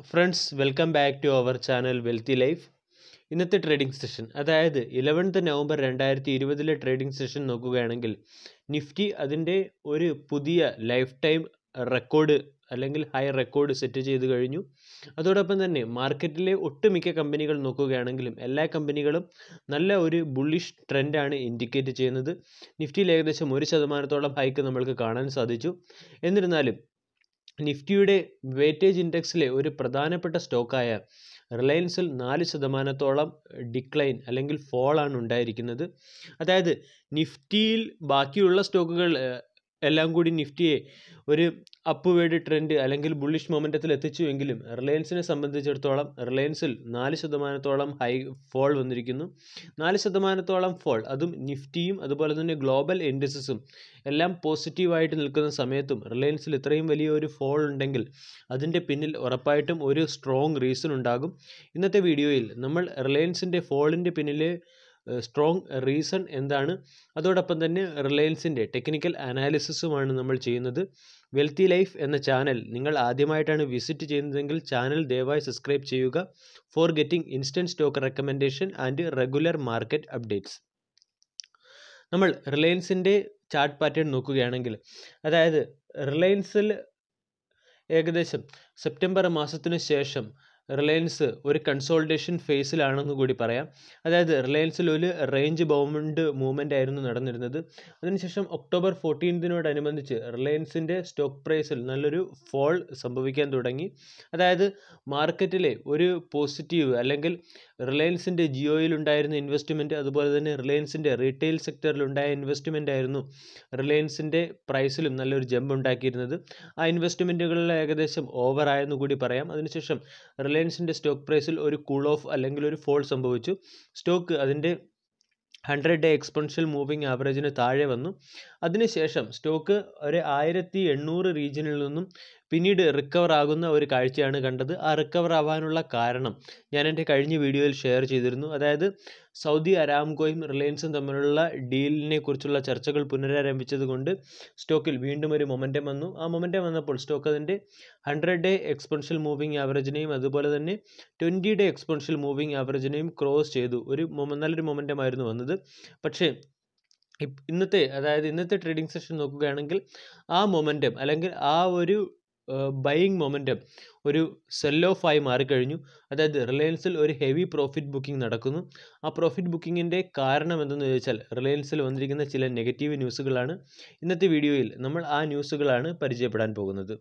friends welcome back to our channel wealthy life ഇന്നത്തെ trading session അതായത് eleventh November രണ്ടായിരത്തി ഇരുപതിലെ ട്രേഡിംഗ് സെഷൻ നോക്കുകയാണെങ്കിൽ നിഫ്റ്റി അതിൻ്റെ ഒരു പുതിയ ലൈഫ് ടൈം റെക്കോർഡ് അല്ലെങ്കിൽ ഹൈ റെക്കോർഡ് സെറ്റ് ചെയ്ത് കഴിഞ്ഞു അതോടൊപ്പം തന്നെ മാർക്കറ്റിലെ ഒട്ടുമിക്ക കമ്പനികൾ നോക്കുകയാണെങ്കിലും എല്ലാ കമ്പനികളും നല്ല ഒരു ബുള്ളിഷ് ട്രെൻഡാണ് ഇൻഡിക്കേറ്റ് ചെയ്യുന്നത് നിഫ്റ്റിയിൽ ഏകദേശം ഒരു ശതമാനത്തോളം ഹൈക്ക് നമ്മൾക്ക് കാണാൻ സാധിച്ചു എന്നിരുന്നാലും നിഫ്റ്റിയുടെ വെയിറ്റേജ് ഇൻഡെക്സിലെ ഒരു പ്രധാനപ്പെട്ട സ്റ്റോക്കായ റിലയൻസിൽ നാല് ശതമാനത്തോളം ഡിക്ലൈൻ അല്ലെങ്കിൽ ഫോൾ ആണ് ഉണ്ടായിരിക്കുന്നത് അതായത് നിഫ്റ്റിയിൽ ബാക്കിയുള്ള സ്റ്റോക്കുകൾ ഏഹ്, എല്ലാം കൂടി നിഫ്റ്റിയെ ഒരു അപ്വേഡ് ട്രെൻഡ് അല്ലെങ്കിൽ ബുള്ളിഷ് മൊമെൻറ്റത്തിൽ എത്തിച്ചുവെങ്കിലും റിലയൻസിനെ സംബന്ധിച്ചിടത്തോളം റിലയൻസിൽ നാല് ശതമാനത്തോളം ഹൈ ഫോൾ വന്നിരിക്കുന്നു നാല് ശതമാനത്തോളം ഫോൾ അതും നിഫ്റ്റിയും അതുപോലെ തന്നെ ഗ്ലോബൽ ഇൻഡസസും എല്ലാം പോസിറ്റീവായിട്ട് നിൽക്കുന്ന സമയത്തും റിലയൻസിൽ ഇത്രയും വലിയ ഒരു ഫോൾ ഉണ്ടെങ്കിൽ അതിൻ്റെ പിന്നിൽ ഉറപ്പായിട്ടും ഒരു സ്ട്രോങ് റീസൺ ഉണ്ടാകും ഇന്നത്തെ വീഡിയോയിൽ നമ്മൾ റിലയൻസിൻ്റെ ഫോളിൻ്റെ പിന്നിലെ സ്ട്രോങ് റീസൺ എന്താണ് അതോടൊപ്പം തന്നെ റിലയൻസിൻ്റെ ടെക്നിക്കൽ അനാലിസിസുമാണ് നമ്മൾ ചെയ്യുന്നത് വെൽത്തി ലൈഫ് എന്ന ചാനൽ നിങ്ങൾ ആദ്യമായിട്ടാണ് വിസിറ്റ് ചെയ്യുന്നതെങ്കിൽ ചാനൽ ദയവായി സബ്സ്ക്രൈബ് ചെയ്യുക for getting instant stock recommendation and regular market updates നമ്മൾ റിലയൻസിൻ്റെ ചാർട്ട് പാറ്റേൺ നോക്കുകയാണെങ്കിൽ അതായത് റിലയൻസിൽ ഏകദേശം സെപ്റ്റംബർ മാസത്തിനു ശേഷം റിലയൻസ് ഒരു കൺസോൾട്ടേഷൻ ഫേസിലാണെന്ന് കൂടി പറയാം അതായത് റിലയൻസിൽ ഒരു റേഞ്ച് ബൗണ്ട് മൂവ്മെൻ്റ് ആയിരുന്നു നടന്നിരുന്നത് അതിനുശേഷം ഒക്ടോബർ ഫോർട്ടീൻത്തിനോടനുബന്ധിച്ച് റിലയൻസിൻ്റെ സ്റ്റോക്ക് പ്രൈസിൽ നല്ലൊരു ഫോൾ സംഭവിക്കാൻ തുടങ്ങി അതായത് മാർക്കറ്റിലെ ഒരു പോസിറ്റീവ് അല്ലെങ്കിൽ റിലയൻസിൻ്റെ ജിയോയിലുണ്ടായിരുന്ന ഇൻവെസ്റ്റ്മെൻറ്റ് അതുപോലെ തന്നെ റിലയൻസിൻ്റെ റീറ്റെയിൽ സെക്ടറിലുണ്ടായ ഇൻവെസ്റ്റ്മെൻ്റ് ആയിരുന്നു റിലയൻസിൻ്റെ പ്രൈസിലും നല്ലൊരു ജമ്പ് ഉണ്ടാക്കിയിരുന്നത് ആ ഇൻവെസ്റ്റ്മെൻറ്റുകളിൽ ഏകദേശം ഓവർ ആയെന്ന് കൂടി പറയാം അതിനുശേഷം റിലയൻസിൻ്റെ സ്റ്റോക്ക് പ്രൈസിൽ ഒരു കൂൾ ഓഫ് അല്ലെങ്കിൽ ഒരു ഫോൾ സംഭവിച്ചു സ്റ്റോക്ക് അതിൻ്റെ ഹൺഡ്രഡ് ഡേ എക്സ്പെൻഷ്യൽ മൂവിങ് ആവറേജിന് താഴെ വന്നു അതിനുശേഷം സ്റ്റോക്ക് ഒരു ആയിരത്തി എണ്ണൂറ് റീജിയനിൽ നിന്നും പിന്നീട് റിക്കവർ ആകുന്ന ഒരു കാഴ്ചയാണ് കണ്ടത് ആ റിക്കവർ ആവാനുള്ള കാരണം ഞാൻ എൻ്റെ കഴിഞ്ഞ വീഡിയോയിൽ ഷെയർ ചെയ്തിരുന്നു അതായത് സൗദി അരാംകോയും റിലയൻസും തമ്മിലുള്ള ഡീലിനെ കുറിച്ചുള്ള ചർച്ചകൾ പുനരാരംഭിച്ചത് കൊണ്ട് സ്റ്റോക്കിൽ വീണ്ടും ഒരു മൊമെൻറ്റം വന്നു ആ മൊമെൻറ്റം വന്നപ്പോൾ സ്റ്റോക്ക് അതിൻ്റെ ഹൺഡ്രഡ് ഡേ എക്സ്പെൻഷ്യൽ മൂവിങ് ആവറേജിനെയും അതുപോലെ തന്നെ ട്വൻറ്റി ഡേ എക്സ്പെൻഷ്യൽ മൂവിങ് ആവറേജിനെയും ക്രോസ് ചെയ്തു ഒരു മൊമ- നല്ലൊരു മൊമെൻറ്റം ആയിരുന്നു വന്നത് പക്ഷേ ഇപ്- ഇന്നത്തെ അതായത് ഇന്നത്തെ ട്രേഡിംഗ് സെഷൻ നോക്കുകയാണെങ്കിൽ ആ മൊമെൻറ്റം അല്ലെങ്കിൽ ആ ഒരു ബൈയിങ് മൊമെൻറ്റം ഒരു സെൽ ഓഫ് ആയി മാറിക്കഴിഞ്ഞു അതായത് റിലയൻസിൽ ഒരു ഹെവി പ്രോഫിറ്റ് ബുക്കിംഗ് നടക്കുന്നു ആ പ്രോഫിറ്റ് ബുക്കിങ്ങിൻ്റെ കാരണം എന്തെന്ന് ചോദിച്ചാൽ റിലയൻസിൽ വന്നിരിക്കുന്ന ചില നെഗറ്റീവ് ന്യൂസുകളാണ് ഇന്നത്തെ വീഡിയോയിൽ നമ്മൾ ആ ന്യൂസുകളാണ് പരിചയപ്പെടാൻ പോകുന്നത്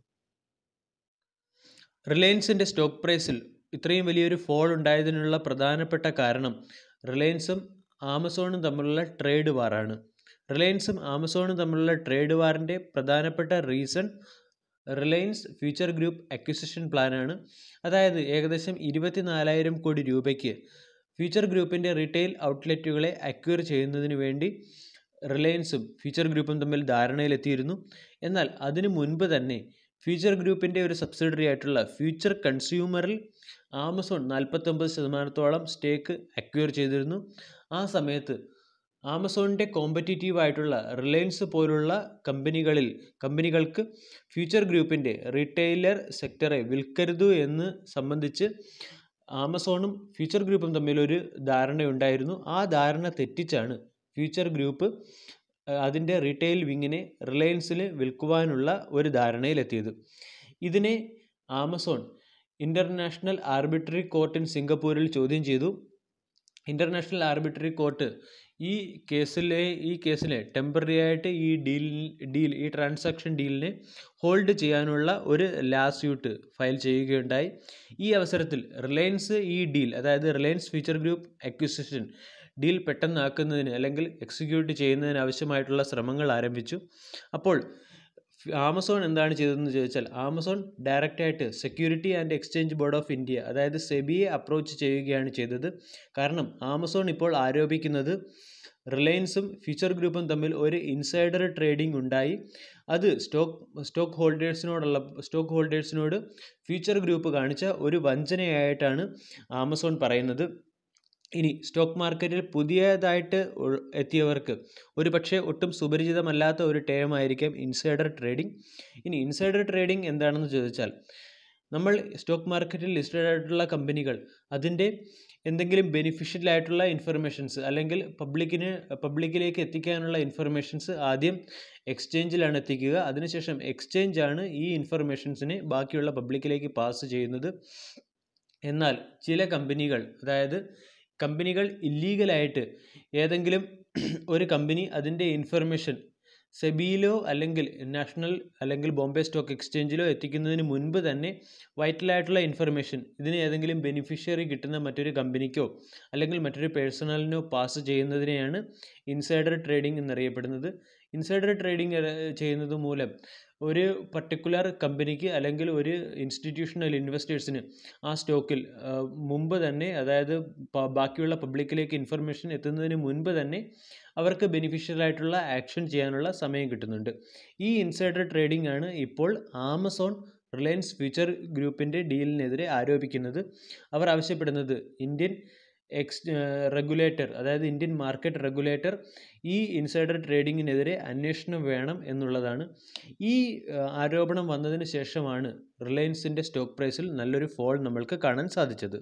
റിലയൻസിൻ്റെ സ്റ്റോക്ക് പ്രൈസിൽ ഇത്രയും വലിയൊരു ഫോൾ ഉണ്ടായതിനുള്ള പ്രധാനപ്പെട്ട കാരണം റിലയൻസും ആമസോണും തമ്മിലുള്ള ട്രേഡ് വാറാണ് റിലയൻസും ആമസോണും തമ്മിലുള്ള ട്രേഡ് വാറിൻ്റെ പ്രധാനപ്പെട്ട reason Reliance Future Group acquisition പ്ലാനാണ് അതായത് ഏകദേശം ഇരുപത്തിനാലായിരം കോടി രൂപയ്ക്ക് ഫ്യൂച്ചർ ഗ്രൂപ്പിൻ്റെ റീറ്റെയിൽ ഔട്ട്ലെറ്റുകളെ അക്വയർ ചെയ്യുന്നതിന് വേണ്ടി റിലയൻസും ഫ്യൂച്ചർ ഗ്രൂപ്പും തമ്മിൽ ധാരണയിലെത്തിയിരുന്നു എന്നാൽ അതിനു മുൻപ് തന്നെ ഫ്യൂച്ചർ ഗ്രൂപ്പിൻ്റെ ഒരു സബ്സിഡറി ആയിട്ടുള്ള ഫ്യൂച്ചർ കൺസ്യൂമറിൽ ആമസോൺ നാൽപ്പത്തൊമ്പത് ശതമാനത്തോളം സ്റ്റേക്ക് അക്വയർ ചെയ്തിരുന്നു ആ സമയത്ത് ആമസോണിൻ്റെ കോമ്പറ്റീറ്റീവ് ആയിട്ടുള്ള റിലയൻസ് പോലുള്ള കമ്പനികളിൽ കമ്പനികൾക്ക് ഫ്യൂച്ചർ ഗ്രൂപ്പിൻ്റെ റീറ്റെയിലർ സെക്ടറെ വിൽക്കരുത് എന്ന് സംബന്ധിച്ച് ആമസോണും ഫ്യൂച്ചർ ഗ്രൂപ്പും തമ്മിലൊരു ധാരണയുണ്ടായിരുന്നു ആ ധാരണ തെറ്റിച്ചാണ് ഫ്യൂച്ചർ ഗ്രൂപ്പ് അഹ് അതിൻ്റെ റീറ്റെയിൽ വിങ്ങിനെ റിലയൻസിൽ വിൽക്കുവാനുള്ള ഒരു ധാരണയിലെത്തിയത് ഇതിനെ Amazon International arbitrary court in സിംഗപ്പൂരിൽ ചോദ്യം ചെയ്തു ഇൻ്റർനാഷണൽ ആർബിട്രറി കോർട്ട് ഈ കേസിലെ ഈ കേസിനെ ടെമ്പററി ആയിട്ട് ഈ ഡീൽ ഡീൽ ഈ ട്രാൻസാക്ഷൻ ഡീലിനെ ഹോൾഡ് ചെയ്യാനുള്ള ഒരു ലാസ്യൂട്ട് ഫയൽ ചെയ്യുകയുണ്ടായി ഈ അവസരത്തിൽ റിലയൻസ് ഈ ഡീൽ അതായത് Reliance Future Group acquisition deal പെട്ടെന്നാക്കുന്നതിന് അല്ലെങ്കിൽ എക്സിക്യൂട്ട് ചെയ്യുന്നതിന് ആവശ്യമായിട്ടുള്ള ശ്രമങ്ങൾ ആരംഭിച്ചു അപ്പോൾ ഫ്- ആമസോൺ എന്താണ് ചെയ്തതെന്ന് ചോദിച്ചാൽ ആമസോൺ ഡയറക്റ്റായിട്ട് security and exchange board of India അതായത് സെബിയെ അപ്രോച്ച് ചെയ്യുകയാണ് ചെയ്തത് കാരണം ആമസോൺ ഇപ്പോൾ ആരോപിക്കുന്നത് റിലയൻസും ഫ്യൂച്ചർ ഗ്രൂപ്പും തമ്മിൽ ഒരു ഇൻസൈഡർ ട്രേഡിംഗ് ഉണ്ടായി അത് സ്റ്റോക്ക് സ്റ്റോക്ക് ഹോൾഡേഴ്സിനോടുള്ള സ്റ്റോക്ക് ഹോൾഡേഴ്സിനോട് ഫ്യൂച്ചർ ഗ്രൂപ്പ് കാണിച്ച ഒരു വഞ്ചനയായിട്ടാണ് ആമസോൺ പറയുന്നത് ഇനി സ്റ്റോക്ക് മാർക്കറ്റിൽ പുതിയതായിട്ട് ഉൾ- എത്തിയവർക്ക് ഒരു പക്ഷേ ഒട്ടും സുപരിചിതമല്ലാത്ത ഒരു ടേം ആയിരിക്കാം ഇൻസൈഡർ ട്രേഡിംഗ് ഇനി ഇൻസൈഡർ ട്രേഡിംഗ് എന്താണെന്ന് ചോദിച്ചാൽ നമ്മൾ സ്റ്റോക്ക് മാർക്കറ്റിൽ ലിസ്റ്റഡ് ആയിട്ടുള്ള കമ്പനികൾ അതിൻ്റെ എന്തെങ്കിലും ബെനിഫിഷ്യൽ ആയിട്ടുള്ള ഇൻഫർമേഷൻസ് അല്ലെങ്കിൽ പബ്ലിക്കിന് പബ്ലിക്കിലേക്ക് എത്തിക്കാനുള്ള ഇൻഫർമേഷൻസ് ആദ്യം എക്സ്ചേഞ്ചിലാണ് എത്തിക്കുക അതിനുശേഷം എക്സ്ചേഞ്ച് ആണ് ഈ ഇൻഫർമേഷൻസിനെ ബാക്കിയുള്ള പബ്ലിക്കിലേക്ക് പാസ് ചെയ്യുന്നത് എന്നാൽ ചില കമ്പനികൾ അതായത് കമ്പനികൾ ഇല്ലീഗലായിട്ട് ഏതെങ്കിലും ഒരു കമ്പനി അതിൻ്റെ ഇൻഫർമേഷൻ സെബിയിലോ അല്ലെങ്കിൽ നാഷണൽ അല്ലെങ്കിൽ ബോംബെ സ്റ്റോക്ക് എക്സ്ചേഞ്ചിലോ എത്തിക്കുന്നതിന് മുൻപ് തന്നെ വൈറ്റലായിട്ടുള്ള ഇൻഫർമേഷൻ ഇതിന് ഏതെങ്കിലും ബെനിഫിഷ്യറി കിട്ടുന്ന മറ്റൊരു കമ്പനിക്കോ അല്ലെങ്കിൽ മറ്റൊരു പേഴ്സണലിനോ പാസ് ചെയ്യുന്നതിനെയാണ് ഇൻസൈഡർ ട്രേഡിംഗ് എന്നറിയപ്പെടുന്നത് ഇൻസൈഡർ ട്രേഡിംഗ് ചെയ്യുന്നത് മൂലം ഒരു പർട്ടിക്കുലർ കമ്പനിക്ക് അല്ലെങ്കിൽ ഒരു ഇൻസ്റ്റിറ്റ്യൂഷണൽ ഇൻവെസ്റ്റേഴ്സിന് ആ സ്റ്റോക്കിൽ മുമ്പ് തന്നെ അതായത് ബാക്കിയുള്ള പബ്ലിക്കിലേക്ക് ഇൻഫർമേഷൻ എത്തുന്നതിന് മുൻപ് തന്നെ അവർക്ക് ബെനിഫിഷ്യൽ ആയിട്ടുള്ള ആക്ഷൻ ചെയ്യാനുള്ള സമയം കിട്ടുന്നുണ്ട് ഈ ഇൻസൈഡർ ട്രേഡിംഗ് ആണ് ഇപ്പോൾ ആമസോൺ റിലയൻസ് ഫ്യൂച്ചർ ഗ്രൂപ്പിൻ്റെ ഡീലിനെതിരെ ആരോപിക്കുന്നത് അവർ ആവശ്യപ്പെടുന്നത് ഇന്ത്യൻ എക്സ് റെഗുലേറ്റർ അതായത് ഇന്ത്യൻ മാർക്കറ്റ് റെഗുലേറ്റർ ഈ ഇൻസൈഡർ ട്രേഡിങ്ങിനെതിരെ അന്വേഷണം വേണം എന്നുള്ളതാണ് ഈ ആരോപണം വന്നതിന് ശേഷമാണ് റിലയൻസിൻ്റെ സ്റ്റോക്ക് പ്രൈസിൽ നല്ലൊരു ഫോൾ നമ്മൾക്ക് കാണാൻ സാധിച്ചത്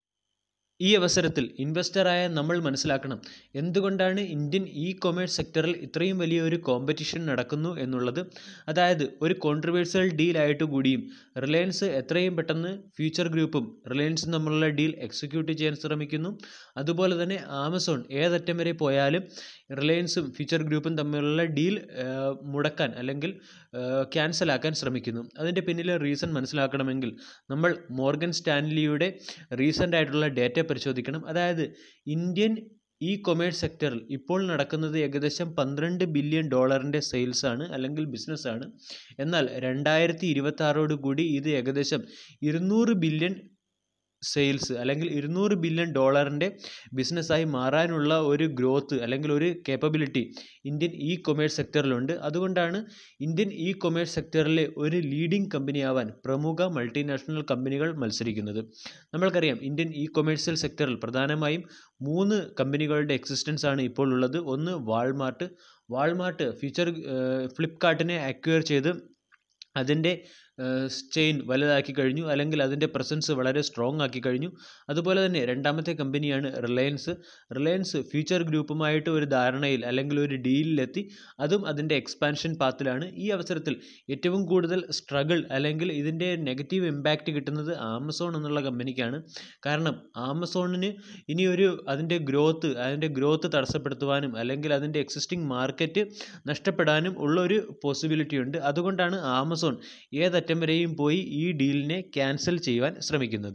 ഈ അവസരത്തിൽ ഇൻവെസ്റ്ററായ നമ്മൾ മനസ്സിലാക്കണം എന്തുകൊണ്ടാണ് ഇന്ത്യൻ ഇ കൊമേഴ്സ് സെക്ടറിൽ ഇത്രയും വലിയ ഒരു കോമ്പറ്റീഷൻ നടക്കുന്നു എന്നുള്ളത് അതായത് ഒരു കോൺട്രവേഴ്സ്യൽ ഡീലായിട്ട് കൂടിയും റിലയൻസ് എത്രയും പെട്ടെന്ന് ഫ്യൂച്ചർ ഗ്രൂപ്പും റിലയൻസും തമ്മിലുള്ള ഡീൽ എക്സിക്യൂട്ട് ചെയ്യാൻ ശ്രമിക്കുന്നു അതുപോലെ തന്നെ ആമസോൺ ഏതറ്റം വരെ പോയാലും റിലയൻസും ഫ്യൂച്ചർ ഗ്രൂപ്പും തമ്മിലുള്ള ഡീൽ മുടക്കാൻ അല്ലെങ്കിൽ ക്യാൻസൽ ആക്കാൻ ശ്രമിക്കുന്നു അതിൻ്റെ പിന്നിലെ റീസൺ മനസ്സിലാക്കണമെങ്കിൽ നമ്മൾ മോർഗൻ സ്റ്റാൻലിയുടെ റീസെൻ്റ് ആയിട്ടുള്ള ഡേറ്റ പരിശോധിക്കണം അതായത് ഇന്ത്യൻ ഇ കൊമേഴ്സ് സെക്ടറിൽ ഇപ്പോൾ നടക്കുന്നത് ഏകദേശം പന്ത്രണ്ട് ബില്യൺ ഡോളറിൻ്റെ സെയിൽസ് ആണ് അല്ലെങ്കിൽ ബിസിനസ് ആണ് എന്നാൽ രണ്ടായിരത്തി ഇരുപത്തി ആറോട് കൂടി ഇത് ഏകദേശം ഇരുന്നൂറ് ബില്യൺ സെയിൽസ് അല്ലെങ്കിൽ ഇരുന്നൂറ് ബില്യൺ ഡോളറിൻ്റെ ബിസിനസ്സായി മാറാനുള്ള ഒരു ഗ്രോത്ത് അല്ലെങ്കിൽ ഒരു കേപ്പബിലിറ്റി ഇന്ത്യൻ ഇ കൊമേഴ്സ് സെക്ടറിലുണ്ട് അതുകൊണ്ടാണ് ഇന്ത്യൻ ഇ കൊമേഴ്സ് സെക്ടറിലെ ഒരു ലീഡിംഗ് കമ്പനി ആവാൻ പ്രമുഖ മൾട്ടിനാഷണൽ കമ്പനികൾ മത്സരിക്കുന്നത് നമ്മൾക്കറിയാം ഇന്ത്യൻ ഇ കൊമേഴ്സ്യൽ സെക്ടറിൽ പ്രധാനമായും മൂന്ന് കമ്പനികളുടെ എക്സിസ്റ്റൻസ് ആണ് ഇപ്പോൾ ഉള്ളത് ഒന്ന് വാൾമാർട്ട് വാൾമാർട്ട് ഫ്യൂച്ചർ ഫ്ലിപ്കാർട്ടിനെ അക്വയർ ചെയ്ത് അതിൻ്റെ ചെയിൻ വലുതാക്കി കഴിഞ്ഞു അല്ലെങ്കിൽ അതിൻ്റെ പ്രസൻസ് വളരെ സ്ട്രോങ് ആക്കി കഴിഞ്ഞു അതുപോലെ തന്നെ രണ്ടാമത്തെ കമ്പനിയാണ് റിലയൻസ് റിലയൻസ് ഫ്യൂച്ചർ ഗ്രൂപ്പുമായിട്ട് ഒരു ധാരണയിൽ അല്ലെങ്കിൽ ഒരു ഡീലിലെത്തി അതും അതിൻ്റെ എക്സ്പാൻഷൻ പാത്തിലാണ് ഈ അവസരത്തിൽ ഏറ്റവും കൂടുതൽ സ്ട്രഗിൾ അല്ലെങ്കിൽ ഇതിൻ്റെ നെഗറ്റീവ് ഇമ്പാക്റ്റ് കിട്ടുന്നത് ആമസോൺ എന്നുള്ള കമ്പനിക്കാണ് കാരണം ആമസോണിന് ഇനി ഒരു അതിൻ്റെ ഗ്രോത്ത് അതിൻ്റെ ഗ്രോത്ത് തടസ്സപ്പെടുത്തുവാനും അല്ലെങ്കിൽ അതിൻ്റെ എക്സിസ്റ്റിംഗ് മാർക്കറ്റ് നഷ്ടപ്പെടാനും ഉള്ള ഒരു പോസിബിലിറ്റി ഉണ്ട് അതുകൊണ്ടാണ് ആമസോൺ ഏതറ്റം വരെയും പോയി ഈ ഡീലിനെ ക്യാൻസൽ ചെയ്യുവാൻ ശ്രമിക്കുന്നത്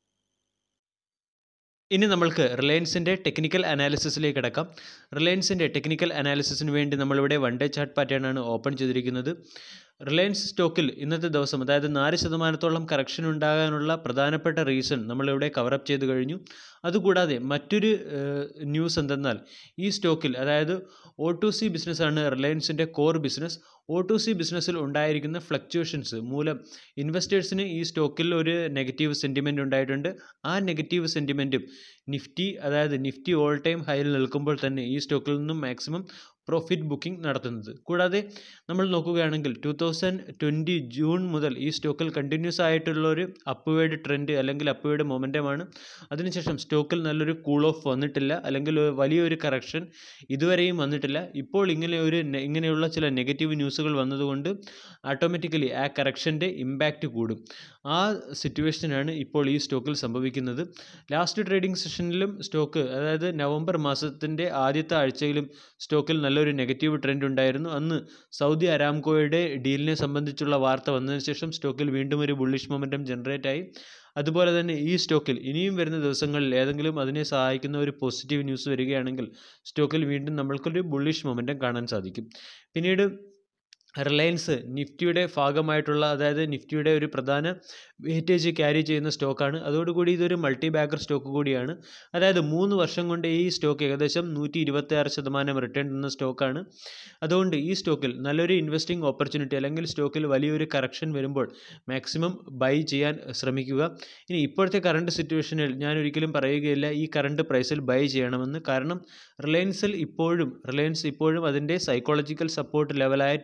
ഇനി നമ്മൾക്ക് റിലയൻസിൻ്റെ ടെക്നിക്കൽ അനാലിസിസിലേക്ക് കിടക്കാം റിലയൻസിൻ്റെ ടെക്നിക്കൽ അനാലിസിസിന് വേണ്ടി നമ്മളിവിടെ വൺ ഡേ ചാർട്ട് പാറ്റേൺ ആണ് ഓപ്പൺ ചെയ്തിരിക്കുന്നത് റിലയൻസ് സ്റ്റോക്കിൽ ഇന്നത്തെ ദിവസം അതായത് നാല് ശതമാനത്തോളം കറക്ഷൻ ഉണ്ടാകാനുള്ള പ്രധാനപ്പെട്ട റീസൺ നമ്മളിവിടെ കവറപ്പ് ചെയ്ത് കഴിഞ്ഞു അതുകൂടാതെ മറ്റൊരു ന്യൂസ് എന്തെന്നാൽ ഈ സ്റ്റോക്കിൽ അതായത് ഒ ടു സി ബിസിനസ്സാണ് റിലയൻസിൻ്റെ core business O to C ബിസിനസ്സിൽ ഉണ്ടായിരിക്കുന്ന ഫ്ലക്ച്വേഷൻസ് മൂലം ഇൻവെസ്റ്റേഴ്സിന് ഈ സ്റ്റോക്കിൽ ഒരു നെഗറ്റീവ് സെൻറ്റിമെൻ്റ് ഉണ്ടായിട്ടുണ്ട് ആ നെഗറ്റീവ് സെൻറ്റിമെൻറ്റും നിഫ്റ്റി അതായത് നിഫ്റ്റി ഓൾ ടൈം ഹൈയിൽ നിൽക്കുമ്പോൾ തന്നെ ഈ സ്റ്റോക്കിൽ നിന്നും മാക്സിമം പ്രോഫിറ്റ് ബുക്കിംഗ് നടത്തുന്നത് കൂടാതെ നമ്മൾ നോക്കുകയാണെങ്കിൽ ടു തൗസൻഡ് ട്വൻറ്റി ജൂൺ മുതൽ ഈ സ്റ്റോക്കിൽ കണ്ടിന്യൂസ് ആയിട്ടുള്ള ഒരു അപ്വേഡ് ട്രെൻഡ് അല്ലെങ്കിൽ അപ്വേഡ് മൊമെൻറ്റമാണ് അതിനുശേഷം സ്റ്റോക്കിൽ നല്ലൊരു കൂൾ ഓഫ് വന്നിട്ടില്ല അല്ലെങ്കിൽ വലിയൊരു കറക്ഷൻ ഇതുവരെയും വന്നിട്ടില്ല ഇപ്പോൾ ഇങ്ങനെ ഒരു ഇങ്ങനെയുള്ള ചില നെഗറ്റീവ് ന്യൂസുകൾ വന്നതുകൊണ്ട് ഓട്ടോമാറ്റിക്കലി ആ കറക്ഷൻ്റെ ഇമ്പാക്റ്റ് കൂടും ആ സിറ്റുവേഷനാണ് ഇപ്പോൾ ഈ സ്റ്റോക്കിൽ സംഭവിക്കുന്നത് ലാസ്റ്റ് ട്രേഡിംഗ് സെഷനിലും സ്റ്റോക്ക് അതായത് നവംബർ മാസത്തിൻ്റെ ആദ്യത്തെ ആഴ്ചയിലും സ്റ്റോക്കിൽ നല്ലൊരു നെഗറ്റീവ് ട്രെൻഡ് ഉണ്ടായിരുന്നു അന്ന് സൗദി അരാംകോയുടെ ഡീലിനെ സംബന്ധിച്ചുള്ള വാർത്ത വന്നതിന് ശേഷം സ്റ്റോക്കിൽ വീണ്ടും ഒരു ബുള്ളിഷ് മൊമെൻറ്റം ജനറേറ്റ് ആയി അതുപോലെ തന്നെ ഈ സ്റ്റോക്കിൽ ഇനിയും വരുന്ന ദിവസങ്ങളിൽ ഏതെങ്കിലും അതിനെ സഹായിക്കുന്ന ഒരു പോസിറ്റീവ് ന്യൂസ് വരികയാണെങ്കിൽ സ്റ്റോക്കിൽ വീണ്ടും നമ്മൾക്കൊരു ബുള്ളിഷ് മൊമെൻറ്റം കാണാൻ സാധിക്കും പിന്നീട് റിലയൻസ് നിഫ്റ്റിയുടെ ഭാഗമായിട്ടുള്ള അതായത് നിഫ്റ്റിയുടെ ഒരു പ്രധാന വെയിറ്റേജ് ക്യാരി ചെയ്യുന്ന സ്റ്റോക്കാണ് അതോടുകൂടി ഇതൊരു മൾട്ടി ബാഗർ സ്റ്റോക്ക് കൂടിയാണ് അതായത് മൂന്ന് വർഷം കൊണ്ട് ഈ സ്റ്റോക്ക് ഏകദേശം നൂറ്റി ഇരുപത്തിയാറ് ശതമാനം റിട്ടേൺ തന്ന സ്റ്റോക്കാണ് അതുകൊണ്ട് ഈ സ്റ്റോക്കിൽ നല്ലൊരു ഇൻവെസ്റ്റിംഗ് ഓപ്പർച്യൂണിറ്റി അല്ലെങ്കിൽ സ്റ്റോക്കിൽ വലിയൊരു കറക്ഷൻ വരുമ്പോൾ മാക്സിമം ബൈ ചെയ്യാൻ ശ്രമിക്കുക ഇനി ഇപ്പോഴത്തെ കറണ്ട് സിറ്റുവേഷനിൽ ഞാൻ ഒരിക്കലും പറയുകയില്ല ഈ കറണ്ട് പ്രൈസിൽ ബൈ ചെയ്യണമെന്ന് കാരണം റിലയൻസിൽ ഇപ്പോഴും റിലയൻസ് ഇപ്പോഴും അതിൻ്റെ സൈക്കോളജിക്കൽ സപ്പോർട്ട് ലെവലായ ടു തൗസൻഡ്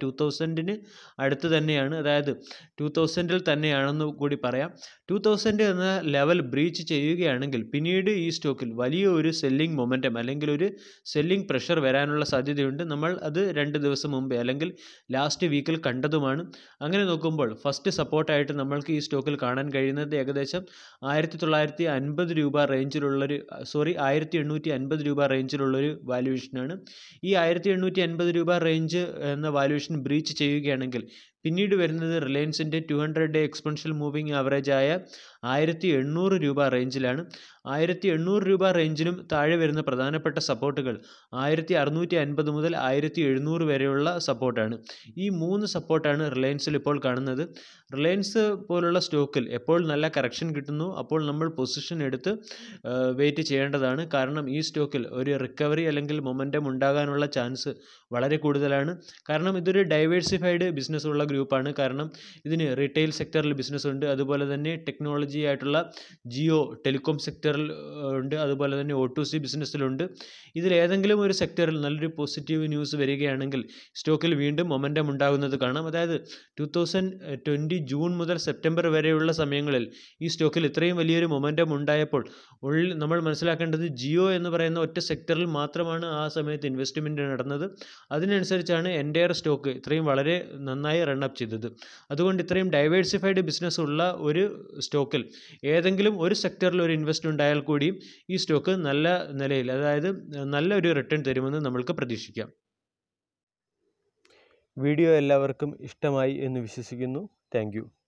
തൗസൻഡിന് അടുത്ത് തന്നെയാണ് അതായത് ടു തൗസൻഡിൽ തന്നെയാണെന്ന് കൂടി പറയാം ടു തൗസൻഡ് എന്ന ലെവൽ ബ്രീച്ച് ചെയ്യുകയാണെങ്കിൽ പിന്നീട് ഈ സ്റ്റോക്കിൽ വലിയ ഒരു സെല്ലിംഗ് മൊമെൻറ്റം അല്ലെങ്കിൽ ഒരു സെല്ലിംഗ് പ്രഷർ വരാനുള്ള സാധ്യതയുണ്ട് നമ്മൾ അത് രണ്ട് ദിവസം മുമ്പേ അല്ലെങ്കിൽ ലാസ്റ്റ് വീക്കിൽ കണ്ടതുമാണ് അങ്ങനെ നോക്കുമ്പോൾ ഫസ്റ്റ് സപ്പോർട്ടായിട്ട് നമ്മൾക്ക് ഈ സ്റ്റോക്കിൽ കാണാൻ കഴിയുന്നത് ഏകദേശം ആയിരത്തി തൊള്ളായിരത്തി അൻപത് രൂപ റേഞ്ചിലുള്ളൊരു സോറി ആയിരത്തി എണ്ണൂറ്റി അൻപത് രൂപ റേഞ്ചിലുള്ളൊരു വാല്യുവേഷനാണ് ഈ ആയിരത്തി എണ്ണൂറ്റി അൻപത് രൂപ റേഞ്ച് എന്ന വാല്യുവേഷൻ ബ്രീച്ച് ചെയ്യുകയാണെങ്കിൽ പിന്നീട് വരുന്നത് റിലയൻസിൻ്റെ two hundred day exponential moving average ആയ ആയിരത്തി എണ്ണൂറ് രൂപ റേഞ്ചിലാണ് ആയിരത്തി എണ്ണൂറ് രൂപ റേഞ്ചിനും താഴെ വരുന്ന പ്രധാനപ്പെട്ട സപ്പോർട്ടുകൾ ആയിരത്തി അറുന്നൂറ്റി അൻപത് മുതൽ ആയിരത്തി എഴുന്നൂറ് വരെയുള്ള സപ്പോർട്ടാണ് ഈ മൂന്ന് സപ്പോർട്ടാണ് റിലയൻസിൽ ഇപ്പോൾ കാണുന്നത് റിലയൻസ് പോലുള്ള സ്റ്റോക്കിൽ എപ്പോൾ നല്ല കറക്ഷൻ കിട്ടുന്നു അപ്പോൾ നമ്മൾ പൊസിഷൻ എടുത്ത് വെയിറ്റ് ചെയ്യേണ്ടതാണ് കാരണം ഈ സ്റ്റോക്കിൽ ഒരു റിക്കവറി അല്ലെങ്കിൽ മൊമെൻറ്റം ഉണ്ടാകാനുള്ള ചാൻസ് വളരെ കൂടുതലാണ് കാരണം ഇതൊരു ഡൈവേഴ്സിഫൈഡ് ബിസിനസ് ഉള്ള ഗ്രൂപ്പാണ് കാരണം ഇതിന് റീറ്റെയിൽ സെക്ടറിൽ ബിസിനസ് ഉണ്ട് അതുപോലെ തന്നെ ടെക്നോളജി ആയിട്ടുള്ള ജിയോ ടെലികോം സെക്ടറിൽ ഉണ്ട് അതുപോലെ തന്നെ ഒ ടു സി ബിസിനസ്സിലുണ്ട് ഇതിലേതെങ്കിലും ഒരു സെക്ടറിൽ നല്ലൊരു പോസിറ്റീവ് ന്യൂസ് വരികയാണെങ്കിൽ സ്റ്റോക്കിൽ വീണ്ടും മൊമെൻറ്റം ഉണ്ടാകുന്നത് കാണാം അതായത് ടു തൗസൻഡ് ട്വൻറ്റി ജൂൺ മുതൽ സെപ്റ്റംബർ വരെയുള്ള സമയങ്ങളിൽ ഈ സ്റ്റോക്കിൽ ഇത്രയും വലിയൊരു മൊമെൻറ്റം ഉണ്ടായപ്പോൾ ഉള്ളിൽ നമ്മൾ മനസ്സിലാക്കേണ്ടത് ജിയോ എന്ന് പറയുന്ന ഒറ്റ സെക്ടറിൽ മാത്രമാണ് ആ സമയത്ത് ഇൻവെസ്റ്റ്മെൻറ്റ് നടന്നത് അതിനനുസരിച്ചാണ് എൻ്റയർ സ്റ്റോക്ക് ഇത്രയും വളരെ നന്നായി റണ്ണപ്പ് ചെയ്തത് അതുകൊണ്ട് ഇത്രയും ഡൈവേഴ്സിഫൈഡ് ബിസിനസ് ഉള്ള ഒരു സ്റ്റോക്കിൽ ഏതെങ്കിലും ഒരു സെക്ടറിൽ ഒരു ഇൻവെസ്റ്റ് ഉണ്ടായാൽ കൂടിയും ഈ സ്റ്റോക്ക് നല്ല നിലയിൽ അതായത് നല്ല ഒരു റിട്ടേൺ തരുമെന്ന് നമ്മൾക്ക് പ്രതീക്ഷിക്കാം വീഡിയോ എല്ലാവർക്കും ഇഷ്ടമായി എന്ന് വിശ്വസിക്കുന്നു താങ്ക്